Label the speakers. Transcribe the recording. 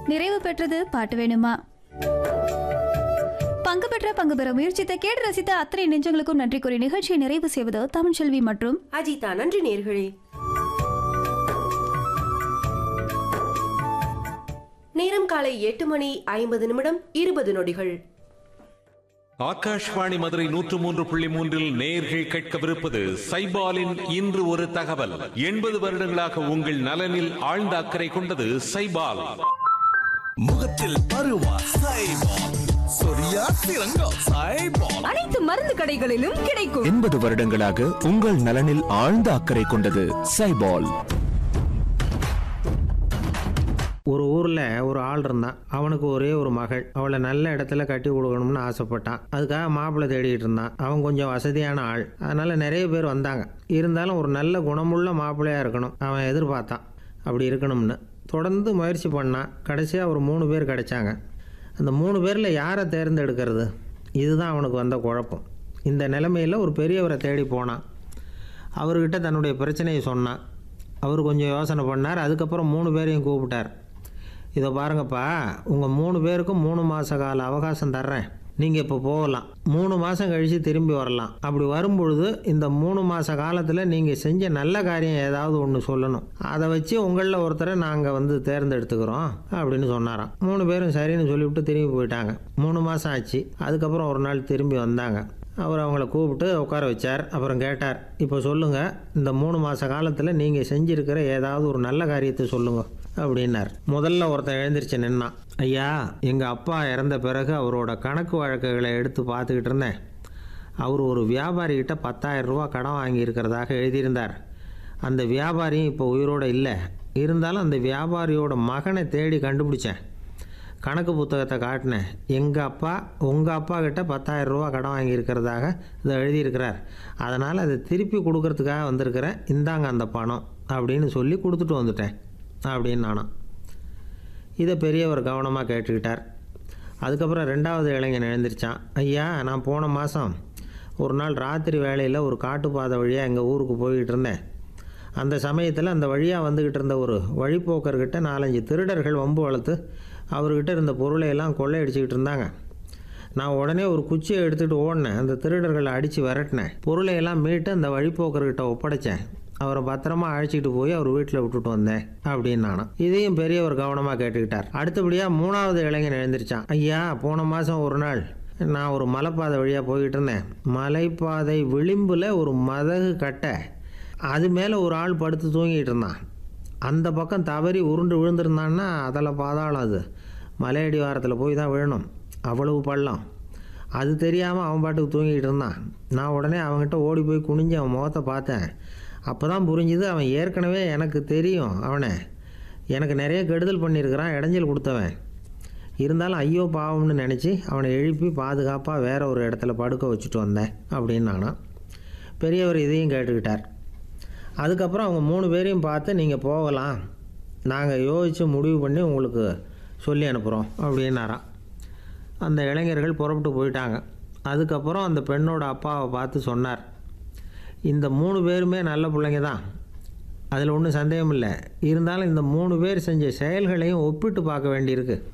Speaker 1: நிறைவு பெற்றது பாட்டு வேணுமா பங்கு பெற்ற பங்கு பெற முயற்சித்த கேட்டு ரசித்த அத்தனை நெஞ்சங்களுக்கும் நன்றி கூறி நிகழ்ச்சியை நிறைவு செய்வது தமிழ்ச்செல்வி மற்றும்
Speaker 2: அஜிதா நன்றி நேர்களே நேரம் காலை எட்டு மணி ஐம்பது நிமிடம் இருபது நொடிகள்
Speaker 3: ஆகாஷ்வாணி மதுரை நூற்று மூன்று புள்ளி மூன்றில் நேர்கள் கேட்கவிருப்பது சைபாலின் இன்று ஒரு தகவல் எண்பது வருடங்களாக உங்கள் நலனில் ஆழ்ந்த அக்கறை கொண்டது சைபால்
Speaker 4: முகத்தில் பருவா சைபால் சொரியா சிறங்கம் சைபால்
Speaker 5: அனைத்து மருந்து கடைகளிலும் கிடைக்கும்
Speaker 6: எண்பது வருடங்களாக உங்கள் நலனில் ஆழ்ந்த அக்கறை கொண்டது சைபால்
Speaker 7: ஒரு ஊரில் ஒரு ஆள் இருந்தான் அவனுக்கு ஒரே ஒரு மகள் அவளை நல்ல இடத்துல கட்டி கொடுக்கணும்னு ஆசைப்பட்டான் அதுக்காக மாப்பிள்ளை தேடிட்டு இருந்தான் அவன் கொஞ்சம் வசதியான ஆள் அதனால் நிறைய பேர் வந்தாங்க இருந்தாலும் ஒரு நல்ல குணமுள்ள மாப்பிள்ளையாக இருக்கணும் அவன் எதிர்பார்த்தான் அப்படி இருக்கணும்னு தொடர்ந்து முயற்சி பண்ணான் கடைசியாக ஒரு மூணு பேர் கிடைச்சாங்க அந்த மூணு பேரில் யாரை தேர்ந்தெடுக்கிறது இதுதான் அவனுக்கு வந்த குழப்பம் இந்த நிலைமையில் ஒரு பெரியவரை தேடி போனான் அவர்கிட்ட தன்னுடைய பிரச்சனையை சொன்னான் அவர் கொஞ்சம் யோசனை பண்ணார் அதுக்கப்புறம் மூணு பேரையும் கூப்பிட்டார் இதை பாருங்கப்பா உங்கள் மூணு பேருக்கும் மூணு மாத கால அவகாசம் தர்றேன் நீங்கள் இப்போ போகலாம் மூணு மாதம் கழித்து திரும்பி வரலாம் அப்படி வரும்பொழுது இந்த மூணு மாத காலத்தில் நீங்கள் செஞ்ச நல்ல காரியம் ஏதாவது ஒன்று சொல்லணும் அதை வச்சு உங்களில் ஒருத்தரை நாங்கள் வந்து தேர்ந்தெடுத்துக்கிறோம் அப்படின்னு சொன்னாராம் மூணு பேரும் சரின்னு சொல்லிவிட்டு திரும்பி போயிட்டாங்க மூணு மாதம் ஆச்சு அதுக்கப்புறம் ஒரு நாள் திரும்பி வந்தாங்க அவர் அவங்கள கூப்பிட்டு உட்கார வச்சார் அப்புறம் கேட்டார் இப்போ சொல்லுங்கள் இந்த மூணு மாத காலத்தில் நீங்கள் செஞ்சுருக்கிற ஏதாவது ஒரு நல்ல காரியத்தை சொல்லுங்க அப்படின்னார் முதல்ல ஒருத்தன் எழுந்திருச்சு நின்னான் ஐயா எங்கள் அப்பா இறந்த பிறகு அவரோட கணக்கு வழக்குகளை எடுத்து பார்த்துக்கிட்டு இருந்தேன் அவர் ஒரு வியாபாரிகிட்ட பத்தாயிரம் ரூபா கடன் வாங்கியிருக்கிறதாக எழுதியிருந்தார் அந்த வியாபாரியும் இப்போ உயிரோடு இல்லை இருந்தாலும் அந்த வியாபாரியோட மகனை தேடி கண்டுபிடிச்சேன் கணக்கு புத்தகத்தை காட்டினேன் எங்கள் அப்பா உங்கள் அப்பா கிட்ட பத்தாயிரம் ரூபா கடன் வாங்கியிருக்கிறதாக இதை எழுதியிருக்கிறார் அதனால் அதை திருப்பி கொடுக்கறதுக்காக வந்திருக்கிறேன் இந்தாங்க அந்த பணம் அப்படின்னு சொல்லி கொடுத்துட்டு வந்துட்டேன் அப்படின்னு நானும் இதை பெரியவர் கவனமாக கேட்டுக்கிட்டார் அதுக்கப்புறம் ரெண்டாவது இளைஞன் எழுந்திருச்சான் ஐயா நான் போன மாதம் ஒரு நாள் ராத்திரி வேளையில் ஒரு காட்டுப்பாதை வழியாக எங்கள் ஊருக்கு போய்கிட்டு இருந்தேன் அந்த சமயத்தில் அந்த வழியாக வந்துக்கிட்டு இருந்த ஒரு வழிப்போக்கர்கிட்ட நாலஞ்சு திருடர்கள் வம்பு வளர்த்து அவர்கிட்ட இருந்த பொருளை எல்லாம் கொள்ளையடிச்சிக்கிட்டு இருந்தாங்க நான் உடனே ஒரு குச்சியை எடுத்துகிட்டு ஓடினேன் அந்த திருடர்களை அடித்து விரட்டினேன் பொருளை எல்லாம் மீட்டு அந்த வழிப்போக்கர்கிட்ட ஒப்படைச்சேன் அவரை பத்திரமா அழைச்சிட்டு போய் அவர் வீட்டில் விட்டுட்டு வந்தேன் அப்படின்னு நானும் இதையும் பெரியவர் கவனமாக கேட்டுக்கிட்டார் அடுத்தபடியாக மூணாவது இளைஞன் எழுந்திருச்சான் ஐயா போன மாதம் ஒரு நாள் நான் ஒரு மலைப்பாதை வழியாக போய்கிட்டு இருந்தேன் மலைப்பாதை விளிம்பில் ஒரு மதகு கட்டை அது மேலே ஒரு ஆள் படுத்து தூங்கிட்டு இருந்தான் அந்த பக்கம் தவறி உருண்டு விழுந்திருந்தான்னா அதில் பாதாளம் அது மலையடி வாரத்தில் போய் தான் விழணும் அவ்வளவு பள்ளம் அது தெரியாமல் அவன் பாட்டுக்கு தூங்கிட்டு இருந்தான் நான் உடனே அவன்கிட்ட ஓடி போய் குனிஞ்சு அவன் முகத்தை பார்த்தேன் அப்போ தான் புரிஞ்சுது அவன் ஏற்கனவே எனக்கு தெரியும் அவனை எனக்கு நிறைய கெடுதல் பண்ணியிருக்கிறான் இடைஞ்சல் கொடுத்தவன் இருந்தாலும் ஐயோ பாவம்னு நினச்சி அவனை எழுப்பி பாதுகாப்பாக வேற ஒரு இடத்துல படுக்க வச்சுட்டு வந்தேன் அப்படின்னு நானும் பெரியவர் இதையும் கேட்டுக்கிட்டார் அதுக்கப்புறம் அவங்க மூணு பேரையும் பார்த்து நீங்கள் போகலாம் நாங்கள் யோசித்து முடிவு பண்ணி உங்களுக்கு சொல்லி அனுப்புகிறோம் அப்படின்னாராம் அந்த இளைஞர்கள் புறப்பட்டு போயிட்டாங்க அதுக்கப்புறம் அந்த பெண்ணோட அப்பாவை பார்த்து சொன்னார் இந்த மூணு பேருமே நல்ல பிள்ளைங்க தான் அதில் ஒன்றும் சந்தேகம் இல்லை இருந்தாலும் இந்த மூணு பேர் செஞ்ச செயல்களையும் ஒப்பிட்டு பார்க்க வேண்டியிருக்கு